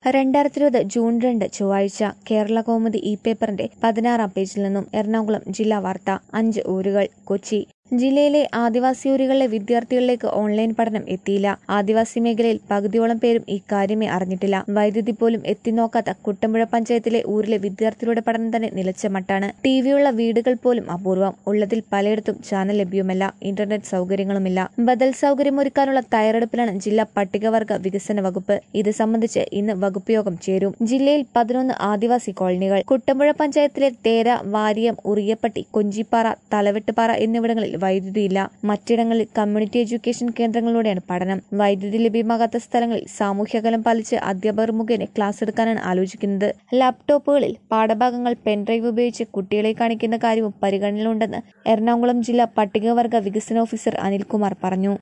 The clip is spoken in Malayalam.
രണ്ടായിരത്തി ഇരുപത് ജൂൺ രണ്ട് ചൊവ്വാഴ്ച കേരള കൗമുദി ഇ പേപ്പറിന്റെ പതിനാറാം പേജിൽ നിന്നും എറണാകുളം ജില്ലാ വാർത്ത അഞ്ച് ഊരുകൾ കൊച്ചി ജില്ലയിലെ ആദിവാസി ഊരുകളിലെ വിദ്യാർത്ഥികളിലേക്ക് ഓൺലൈൻ പഠനം എത്തിയില്ല ആദിവാസി മേഖലയിൽ പകുതിയോളം പേരും ഇക്കാര്യമേ അറിഞ്ഞിട്ടില്ല വൈദ്യുതി പോലും എത്തിനോക്കാത്ത കുട്ടമ്പുഴ പഞ്ചായത്തിലെ ഊരിലെ വിദ്യാർത്ഥികളുടെ പഠനം തന്നെ നിലച്ച മട്ടാണ് ടിവിയുള്ള വീടുകൾ പോലും അപൂർവം ഉള്ളതിൽ പലയിടത്തും ചാനൽ ലഭ്യവുമല്ല ഇന്റർനെറ്റ് സൗകര്യങ്ങളുമില്ല ബദൽ സൗകര്യമൊരുക്കാനുള്ള തയ്യാറെടുപ്പിലാണ് ജില്ലാ പട്ടികവർഗ വികസന വകുപ്പ് ഇത് സംബന്ധിച്ച് ഇന്ന് വകുപ്പ് യോഗം ചേരും ജില്ലയിൽ പതിനൊന്ന് ആദിവാസി കോളനികൾ കുട്ടമ്പുഴ പഞ്ചായത്തിലെ തേര വാരിയം ഉറിയപ്പട്ടി കൊഞ്ചിപ്പാറ തലവെട്ടുപാറ എന്നിവിടങ്ങളിൽ വൈദ്യുതിയില്ല മറ്റിടങ്ങളിൽ കമ്മ്യൂണിറ്റി എഡ്യൂക്കേഷൻ കേന്ദ്രങ്ങളിലൂടെയാണ് പഠനം വൈദ്യുതി ലഭ്യമാകാത്ത സ്ഥലങ്ങളിൽ സാമൂഹ്യകലം പാലിച്ച് അധ്യാപകർ മുഖേന ക്ലാസ് എടുക്കാനാണ് ആലോചിക്കുന്നത് ലാപ്ടോപ്പുകളിൽ പാഠഭാഗങ്ങൾ പെൻഡ്രൈവ് ഉപയോഗിച്ച് കുട്ടികളെ കാണിക്കുന്ന കാര്യവും പരിഗണനയിലുണ്ടെന്ന് എറണാകുളം ജില്ലാ പട്ടികവർഗ വികസന ഓഫീസർ അനിൽകുമാർ പറഞ്ഞു